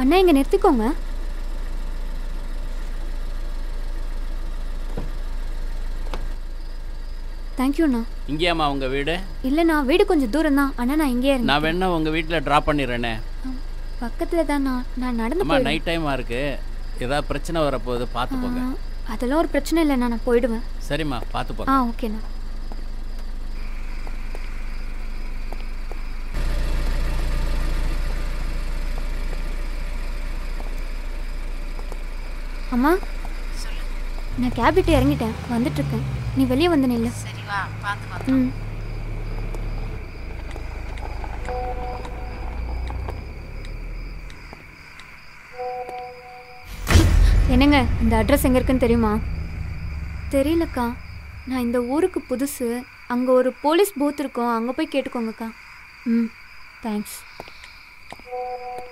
அண்ணா இங்கே நிறுத்திக்கோங்க தேங்க்யூண்ணா இங்கேயாம்மா உங்கள் வீடு இல்லைண்ணா வீடு கொஞ்சம் தூரம் தான் ஆனால் நான் இங்கேயே இருந்தேன் நான் வேணா உங்கள் வீட்டில் ட்ராப் பண்ணிடுறேனே பக்கத்தில் தான்ண்ணா நான் நடந்து அம்மா போயிடுவேன் நைட் டைமாக இருக்குது ஏதாவது பிரச்சனை வரப்போகுது பார்த்து போங்க ஆ, அதெல்லாம் ஒரு பிரச்சனை இல்லைண்ணா நான் போயிடுவேன் சரிம்மா பார்த்து போங்க ஆ ஓகேண்ணா அம்மா நான் கேப் விட்டு இறங்கிட்டேன் வந்துட்டு இருக்கேன் நீ வெளியே வந்து நில்லு சரி வா பார்த்து பார்த்து ம் என்னங்க இந்த அட்ரஸ் எங்கே இருக்குன்னு தெரியுமா தெரியலக்கா நான் இந்த ஊருக்கு புதுசு அங்கே ஒரு போலீஸ் பூத் இருக்கும் அங்கே போய் கேட்டுக்கோங்கக்கா ம் தேங்க்ஸ்